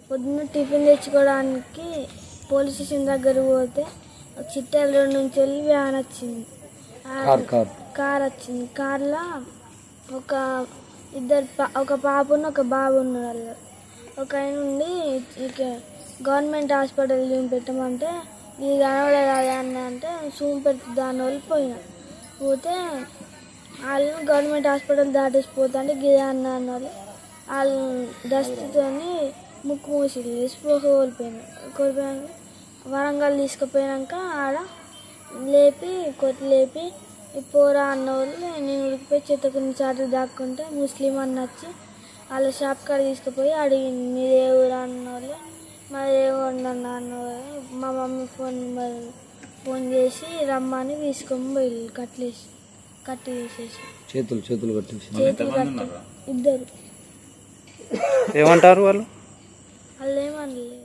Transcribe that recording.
పొద్దున్న టిఫిన్ తెచ్చుకోవడానికి police station దగ్గర పోతే చిట్టాల రోడ్ నుంచి వెళ్ళి వ్యాన్ వచ్చింది ఆ కార్ కార్ కార్ వచ్చింది కార్లో ఒక ఇద్దరు పా- ఒక పాపను ఒక బాబు ఉన్నారు వాళ్ళు. ఒక ఆయన ఉండి ఇక గవర్నమెంట్ హాస్పిటల్ చూపెట్టమంటే ఇది కనబడదు అన్న అంటే చూపెట్టి దాని వాళ్ళు పోయినా పోతే వాళ్ళు గవర్నమెంట్ హాస్పిటల్ దాటేసి పోతుంటే గిదే అన్న అన్న వాళ్ళు వాళ్ళు దస్తుతోని ముక్కు మూసి స్పృహ కోల్పోయినా కోల్పోయాక వరంగల్ తీసుకుపోయాక ఆడ లేపి కొట్టి లేపి ఈ పోరా అన్న వాళ్ళు నేను ఉడికిపోయి చెత్త కొన్ని చాట్లు దాక్కుంటే ముస్లిం అన్న వచ్చి వాళ్ళ షాప్ కాడ తీసుకుపోయి అడిగింది మీది ఏ ఊరు అన్న వాళ్ళు మాది ఏ ఊరు అన్న అన్న వాళ్ళు మా మమ్మీ ఫోన్ నెంబర్ ఫోన్ చేసి రమ్మని తీసుకొని పోయి కట్లేసి కట్టి వేసేసి చేతులు చేతులు కట్టేసి చేతులు కట్టి ఇద్దరు ఏమంటారు వాళ్ళు వాళ్ళు ఏమనలేదు